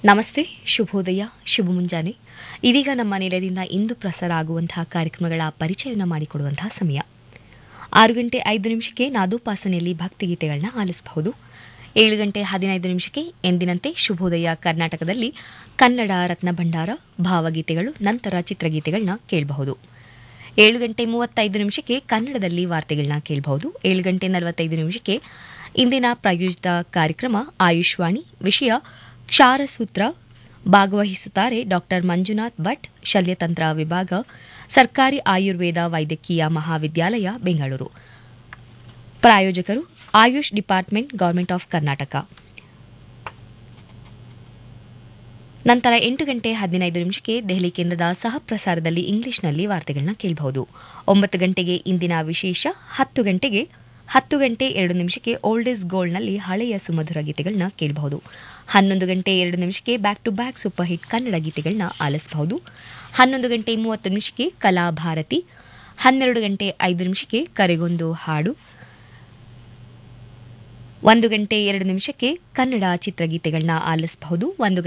ನಮಸ್ತೆ ಶುಭೋದಯ ಶುಭ ಮುಂಜಾನೆ ಇದೀಗ ನಮ್ಮ ನಿಲಯದಿಂದ ಇಂದು ಪ್ರಸಾರ ಆಗುವಂತಹ ಕಾರ್ಯಕ್ರಮಗಳ ಪರಿಚಯವನ್ನು ಮಾಡಿಕೊಡುವಂತಹ ಸಮಯ ಆರು ಗಂಟೆ ಐದು ನಿಮಿಷಕ್ಕೆ ನಾದೋಪಾಸನೆಯಲ್ಲಿ ಭಕ್ತಿಗೀತೆಗಳನ್ನ ಆಲಿಸಬಹುದು ಏಳು ಗಂಟೆ ಹದಿನೈದು ನಿಮಿಷಕ್ಕೆ ಎಂದಿನಂತೆ ಶುಭೋದಯ ಕರ್ನಾಟಕದಲ್ಲಿ ಕನ್ನಡ ರತ್ನ ಭಂಡಾರ ಭಾವಗೀತೆಗಳು ನಂತರ ಚಿತ್ರಗೀತೆಗಳನ್ನ ಕೇಳಬಹುದು ಏಳು ಗಂಟೆ ಮೂವತ್ತೈದು ನಿಮಿಷಕ್ಕೆ ಕನ್ನಡದಲ್ಲಿ ವಾರ್ತೆಗಳನ್ನ ಕೇಳಬಹುದು ಏಳು ಗಂಟೆ ನಲವತ್ತೈದು ನಿಮಿಷಕ್ಕೆ ಇಂದಿನ ಪ್ರಾಯೋಜಿತ ಕಾರ್ಯಕ್ರಮ ಆಯುಷ್ವಾಣಿ ವಿಷಯ ಕ್ಷಾರಸೂತ್ರ ಭಾಗವಹಿಸುತ್ತಾರೆ ಡಾಕ್ಟರ್ ಮಂಜುನಾಥ್ ಭಟ್ ಶಲ್ಯತಂತ್ರ ವಿಭಾಗ ಸರ್ಕಾರಿ ಆಯುರ್ವೇದ ವೈದ್ಯಕೀಯ ಮಹಾವಿದ್ಯಾಲಯ ಬೆಂಗಳೂರು ಪ್ರಾಯೋಜಕರು Ayush department government of Karnataka ನಂತರ ಎಂಟು ಗಂಟೆ ಹದಿನೈದು ನಿಮಿಷಕ್ಕೆ ದೆಹಲಿ ಕೇಂದ್ರದ ಸಹ ಪ್ರಸಾರದಲ್ಲಿ ಇಂಗ್ಲಿಷ್ನಲ್ಲಿ ವಾರ್ತೆಗಳನ್ನ ಕೇಳಬಹುದು ಒಂಬತ್ತು ಗಂಟೆಗೆ ಇಂದಿನ ವಿಶೇಷ ಹತ್ತು ಗಂಟೆಗೆ ಹತ್ತು ಗಂಟೆ ಎರಡು ನಿಮಿಷಕ್ಕೆ ಓಲ್ಡ್ ಇಸ್ ಗೋಲ್ಡ್ನಲ್ಲಿ ಹಳೆಯ ಸುಮಧುರ ಗೀತೆಗಳನ್ನ ಕೇಳಬಹುದು ಹನ್ನೊಂದು ಗಂಟೆ ಎರಡು ನಿಮಿಷಕ್ಕೆ back to back super hit Kannada ಗೀತೆಗಳನ್ನ ಆಲಿಸಬಹುದು ಹನ್ನೊಂದು ಗಂಟೆ ಮೂವತ್ತು ನಿಮಿಷಕ್ಕೆ ಕಲಾಭಾರತಿ ಹನ್ನೆರಡು ಗಂಟೆ ಐದು ನಿಮಿಷಕ್ಕೆ ಕರೆಗೊಂದು ಹಾಡು ಒಂದು ಗಂಟೆ ಎರಡು ನಿಮಿಷಕ್ಕೆ ಕನ್ನಡ ಚಿತ್ರಗೀತೆಗಳನ್ನ ಆಲಿಸಬಹುದು ಒಂದು